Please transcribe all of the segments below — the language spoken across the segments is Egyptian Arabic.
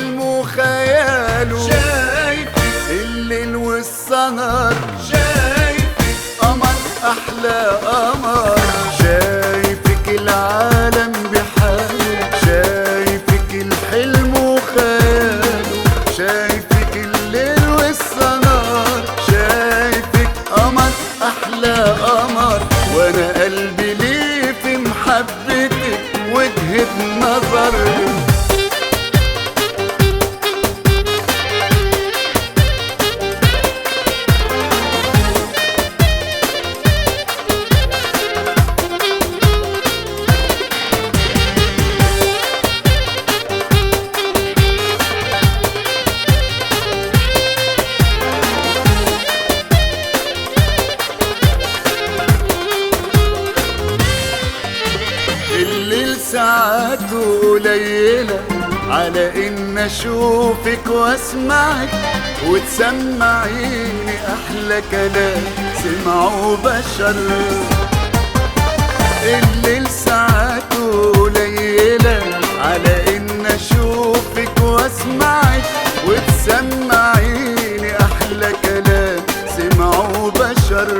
حلمه وخياله شايف الليل والسهر شايف قمر احلى قمر شايفك العالم بحاله شايفك الحلم وخياله شايفك الليل والسهر شايفك قمر احلى قمر وانا قلبي ليه في محبتك وجهة نظر الليل ساعاته قليلة على إن أشوفك وأسمعك وتسمعيني أحلى كلام سمعوا بشر الليل ساعاته قليلة على إن أشوفك وأسمعك وتسمعيني أحلى كلام سمعوا بشر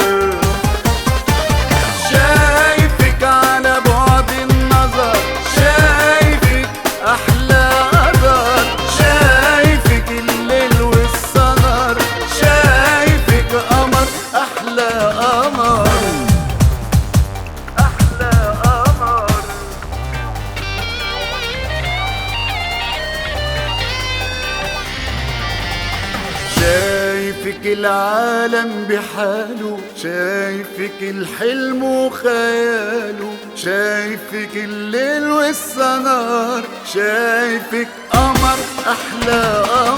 شايفك على بعد النظر شايفك احلى قدر شايفك الليل والسهر شايفك قمر احلى قمر احلى قمر شايفك العالم بحاله شايفك الحلم وخياله شايفك الليل والسهر شايفك قمر احلى قمر